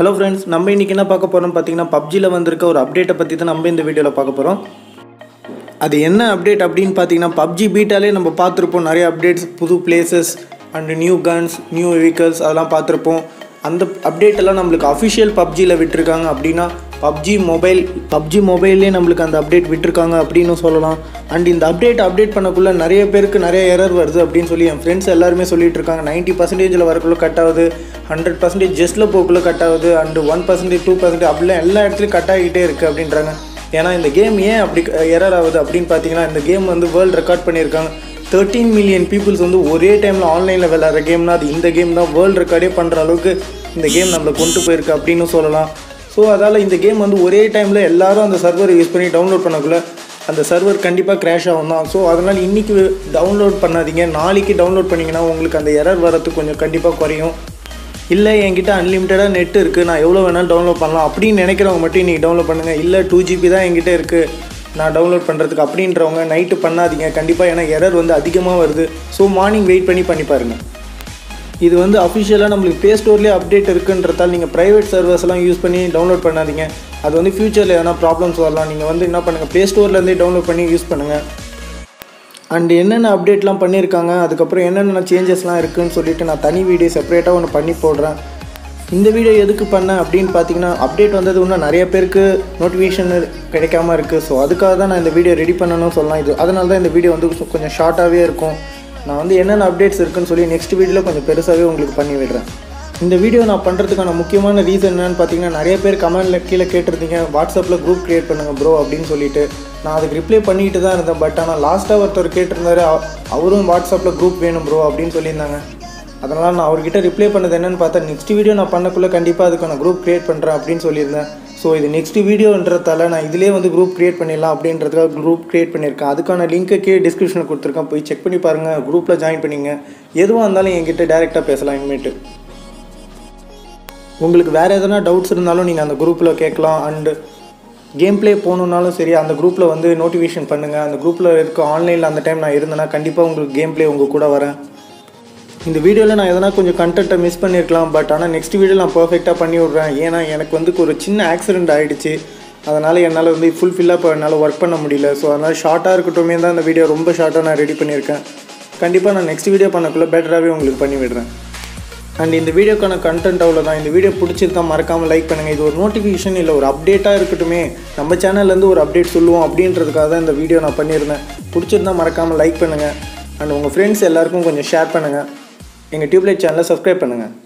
hello friends நம்ம இன்றைக்கி என்ன பார்க்க போகிறோம் பார்த்தீங்கன்னா பப்ஜியில் வந்திருக்க ஒரு அப்டேட்டை பற்றி தான் நம்ம இந்த வீடியோவில் பார்க்க போகிறோம் அது என்ன அப்டேட் அப்படின்னு பார்த்தீங்கன்னா பப்ஜி பீட்டாலே நம்ம பார்த்துருப்போம் நிறைய அப்டேட்ஸ் புது places and new guns new vehicles அதெல்லாம் பார்த்துருப்போம் அந்த அப்டேட் எல்லாம் நம்மளுக்கு அஃபிஷியல் பப்ஜியில் விட்டுருக்காங்க அப்படின்னா பப்ஜி மொபைல் பப்ஜி மொபைல்லே நம்மளுக்கு அந்த அப்டேட் விட்டுருக்காங்க அப்படின்னு சொல்லலாம் அண்ட் இந்த அப்டேட் அப்டேட் பண்ணக்குள்ளே நிறைய பேருக்கு நிறைய எரர் வருது அப்படின்னு சொல்லி என் ஃப்ரெண்ட்ஸ் எல்லாருமே சொல்லிட்டு இருக்காங்க நைன்ட்டி பர்சன்டேஜில் வரக்குள்ளே கட் ஆகுது ஹண்ட்ரட் பர்சன்டேஜ் ஜஸ்ட்டில் போக்குள்ளே கட் ஆகுது and one percentage two percentage அப்படிலாம் எல்லா இடத்துலையும் கட் ஆகிட்டே இருக்குது அப்படின்றாங்க ஏன்னா இந்த கேம் ஏன் அப்படி எரர் ஆகுது அப்படின்னு பார்த்தீங்கன்னா இந்த கேம் வந்து வேர்ல்டு ரெக்கார்ட் பண்ணியிருக்காங்க தேர்ட்டீன் மில்லியன் பீப்புள்ஸ் வந்து ஒரே டைமில் ஆன்லைனில் விளையாடுற கேம்னா அது இந்த கேம் தான் வேர்ல்டு ரெக்கார்டே பண்ணுற அளவுக்கு இந்த கேம் நம்மளை கொண்டு போயிருக்கு அப்படின்னு சொல்லலாம் ஸோ அதால் இந்த கேம் வந்து ஒரே டைமில் எல்லாரும் அந்த சர்வரை யூஸ் பண்ணி டவுன்லோட் பண்ணக்குள்ள அந்த சர்வர் கண்டிப்பாக கிராஷ் ஆகும் தான் ஸோ அதனால் இன்றைக்கி டவுன்லோட் பண்ணாதீங்க நாளைக்கு டவுன்லோட் பண்ணிங்கன்னா உங்களுக்கு அந்த எரர் வரத்துக்கு கொஞ்சம் கண்டிப்பாக குறையும் இல்லை என்கிட்ட அன்லிமிட்டடாக நெட் இருக்குது நான் எவ்வளோ வேணாலும் டவுன்லோட் பண்ணலாம் அப்படின்னு நினைக்கிறவங்க மட்டும் இன்றைக்கி டவுன்லோட் பண்ணுங்கள் இல்லை டூ ஜிபி தான் என்கிட்ட இருக்குது நான் டவுன்லோட் பண்ணுறதுக்கு அப்படின்றவங்க நைட்டு பண்ணாதீங்க கண்டிப்பாக ஏன்னா எரர் வந்து அதிகமாக வருது ஸோ மார்னிங் வெயிட் பண்ணி பண்ணி பாருங்கள் இது வந்து அஃபிஷியலாக நம்மளுக்கு ப்ளே ஸ்டோர்லேயே அப்டேட் இருக்குன்றதால் நீங்கள் ப்ரைவேட் சர்வர்ஸ்லாம் யூஸ் பண்ணி டவுன்லோட் பண்ணாதீங்க அது வந்து ஃப்யூச்சரில் எதனா ப்ராப்ளம்ஸ் வரலாம் நீங்கள் வந்து என்ன பண்ணுங்கள் ப்ளே ஸ்டோர்லேருந்தே டவுன்லோட் பண்ணி யூஸ் பண்ணுங்கள் அண்ட் என்னென்ன அப்டேட்லாம் பண்ணியிருக்காங்க அதுக்கப்புறம் என்னென்ன சேஞ்சஸ்லாம் இருக்குதுன்னு சொல்லிட்டு நான் தனி வீடியோ செப்பரேட்டாக ஒன்று பண்ணி போடுறேன் இந்த வீடியோ எதுக்கு பண்ணேன் அப்படின்னு பார்த்தீங்கன்னா அப்டேட் வந்தது இன்னும் நிறைய பேருக்கு நோட்டிஃபிகேஷன் கிடைக்காம இருக்குது ஸோ அதுக்காக தான் நான் இந்த வீடியோ ரெடி பண்ணணும்னு சொல்லலாம் இது அதனால தான் இந்த வீடியோ வந்து கொஞ்சம் ஷார்ட்டாகவே இருக்கும் நான் வந்து என்னென்ன அப்டேட்ஸ் இருக்குன்னு சொல்லி நெக்ஸ்ட் வீடியோவில் கொஞ்சம் பெருசாகவே உங்களுக்கு பண்ணி விடுறேன் இந்த வீடியோ நான் பண்ணுறதுக்கான முக்கியமான ரீசன் என்னன்னு பார்த்தீங்கன்னா நிறைய பேர் கமெண்ட்டில் கீழே கேட்டிருந்தீங்க வாட்ஸ்அப்பில் குரூப் க்ரியேட் பண்ணுங்கள் ப்ரோ அப்படின்னு சொல்லிட்டு நான் அதுக்கு ரிப்ளை பண்ணிட்டு தான் இருந்தேன் பட் ஆனால் லாஸ்ட்டாக ஒருத்தர் கேட்டிருந்தாரு அவ- அவரும் வாட்ஸ்அப்பில் குரூப் வேணும் ப்ரோ அப்படின்னு சொல்லியிருந்தாங்க அதனால் நான் அவர்கிட்ட ரிப்ளை பண்ணது என்னன்னு பார்த்தா நெக்ஸ்ட் வீடியோ நான் பண்ணக்குள்ளே கண்டிப்பாக அதுக்கான குரூப் க்ரியேட் பண்ணுறேன் அப்படின்னு சொல்லியிருந்தேன் ஸோ இது நெக்ஸ்ட் வீடியோன்றதால நான் இதிலே வந்து குரூப் க்ரியேட் பண்ணிடலாம் அப்படின்றதுக்காக குரூப் க்ரியேட் பண்ணியிருக்கேன் அதுக்கான லிங்க்கை கீழே டிஸ்கிரிப்ஷனில் கொடுத்துருக்கேன் போய் செக் பண்ணி பாருங்கள் குரூப்பில் ஜாயின் பண்ணிங்க எதுவாக இருந்தாலும் என்கிட்ட டேரெக்டாக பேசலாம் இனிமேட்டு உங்களுக்கு வேறு எதனா டவுட்ஸ் இருந்தாலும் நீங்கள் அந்த குரூப்பில் கேட்கலாம் அண்டு கேம் ப்ளே போகணுன்னாலும் சரி அந்த குரூப்பில் வந்து நோட்டிஃபிகேஷன் பண்ணுங்கள் அந்த குரூப்பில் இருக்க ஆன்லைனில் அந்த டைம் நான் இருந்தேன்னா கண்டிப்பாக உங்களுக்கு கேம் ப்ளே உங்கள் கூட வரேன் இந்த வீடியோவில் நான் எதனா கொஞ்சம் கண்டென்ட்டை மிஸ் பண்ணியிருக்கலாம் பட் ஆனால் நெக்ஸ்ட் வீடியோ நான் பர்ஃபெக்டாக பண்ணி விட்றேன் ஏன்னா எனக்கு வந்து ஒரு சின்ன ஆக்சிடென்ட் ஆகிடுச்சு அதனால் என்னால் வந்து ஃபுல்ஃபில்லாக இப்போ என்னால் ஒர்க் பண்ண முடியல ஸோ அதனால் ஷார்ட்டாக இருக்கட்டுமே தான் இந்த வீடியோ ரொம்ப ஷார்ட்டாக நான் ரெடி பண்ணியிருக்கேன் கண்டிப்பாக நான் நெக்ஸ்ட் வீடியோ பண்ணக்குள்ளே பெட்டராகவே உங்களுக்கு பண்ணி விடுறேன் அண்ட் இந்த வீடியோக்கான கண்டென்ட் அவ்வளோதான் இந்த வீடியோ பிடிச்சிருந்தா மறக்காமல் லைக் பண்ணுங்கள் இது ஒரு நோட்டிஃபிகேஷன் இல்லை ஒரு அப்டேட்டாக இருக்கட்டுமே நம்ம சேனல்லேருந்து ஒரு அப்டேட் சொல்லுவோம் அப்படின்றதுக்காக தான் இந்த வீடியோ நான் பண்ணியிருந்தேன் பிடிச்சிருந்தா மறக்காமல் லைக் பண்ணுங்கள் அண்ட் உங்கள் ஃப்ரெண்ட்ஸ் எல்லாருக்கும் கொஞ்சம் ஷேர் பண்ணுங்கள் எங்கள் டியூப்லைட் சேனலை சப்ஸ்கிரைப் பண்ணுங்கள்